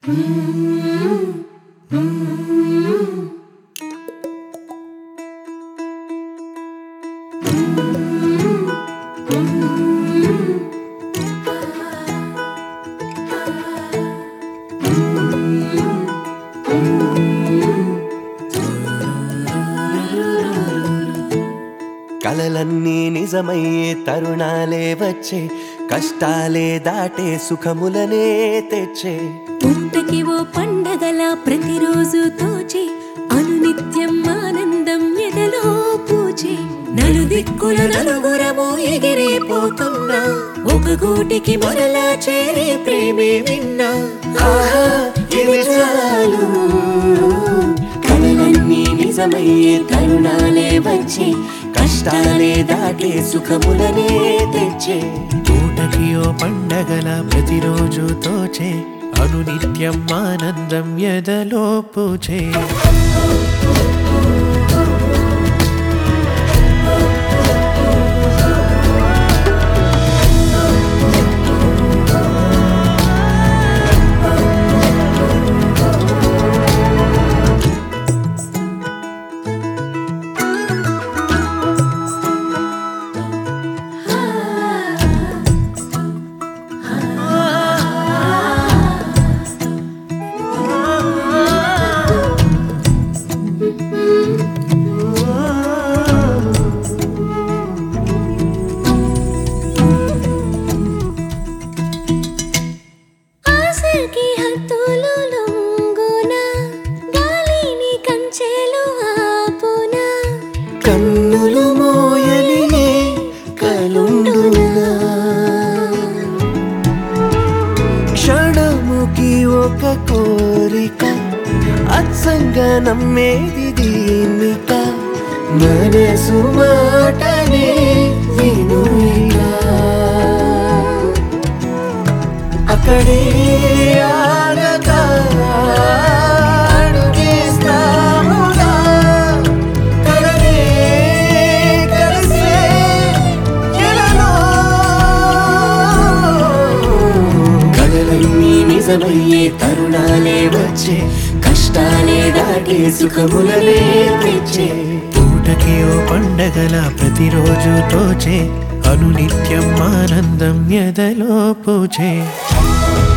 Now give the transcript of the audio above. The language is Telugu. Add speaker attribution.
Speaker 1: కలలన్నీ నిజమయ్యే తరుణాలే వచ్చే కష్టాలే దాటే సుఖములనే తెచ్చే
Speaker 2: పుట్టకి ఓ పండగల ప్రతిరోజు తోచే అనునిత్యం ఆనందం ఎదలో పూచే నలుదిక్కుల నలుగురము ఎగిరిపోతున్నా ఒక గూటికి మొరలా చేరే ప్రేమే విన్నా
Speaker 1: ఆహా, ఇది చాలు కలలన్నీ నిజమయ్యే తరుణాలే వచ్చే కష్టాలే దాటే సుఖములనే తెచ్చే
Speaker 3: పూటకి ఓ పండగల ప్రతిరోజు తోచే అనునిత్యం ఆనందం ఎదలో పూచే
Speaker 2: ఆశకి హద్దులు లొంగున గాలిని కంచెలు ఆపునా
Speaker 1: కన్నులు మోయని కలుండునా క్షణముకి ఒక కోరిక అత్సంగా నమ్మేది దీనిక మనసు మాటనే వినుయిగా అక్కడే ఆగగా అడుగేస్తాముగా కలనే కలిసే ఎలలో కలలన్నీ నిజమయ్యే తరుణాలే వచ్చే కష్టాలే దాటే సుఖములనే తెచ్చే
Speaker 3: పూటకి ఓ పండగల ప్రతిరోజు తోచే అనునిత్యం ఆనందం ఎదలో పూచే